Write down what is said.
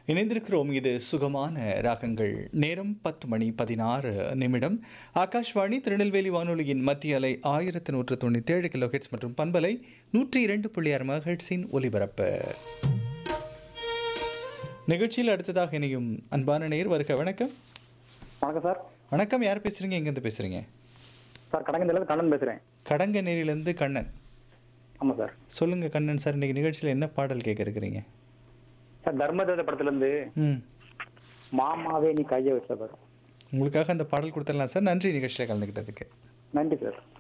இணைந்திருக்கிறோம் இது சுகமான ராகங்கள் நேரம் பத்து மணி பதினாறு நிமிடம் ஆகாஷ்வாணி திருநெல்வேலி வானொலியின் மத்திய அலை ஆயிரத்தி நூற்று தொண்ணூற்றி ஏழு கிலோஹெட்ஸ் மற்றும் பண்பலை நூற்றி இரண்டு புள்ளி ஆறு மகட்ஸின் ஒலிபரப்பு நிகழ்ச்சியில் அடுத்ததாக இணையும் அன்பான நேர் வருக வணக்கம் வணக்கம் சார் வணக்கம் யார் பேசுறீங்க எங்கேருந்து பேசுறீங்க சார் கடங்கந்திலேருந்து கண்ணன் பேசுகிறேன் கடங்க நேரிலிருந்து கண்ணன் ஆமாம் சார் சொல்லுங்க கண்ணன் சார் இன்னைக்கு நிகழ்ச்சியில் என்ன பாடல் கேட்க இருக்கிறீங்க சார் தர்மதேவத படத்துலேருந்து ம் மாமாவே நீ கையை வச்ச சார் உங்களுக்காக அந்த பாடல் கொடுத்துடலாம் சார் நன்றி நிகழ்ச்சியில் கலந்துக்கிட்டதுக்கு நன்றி சார்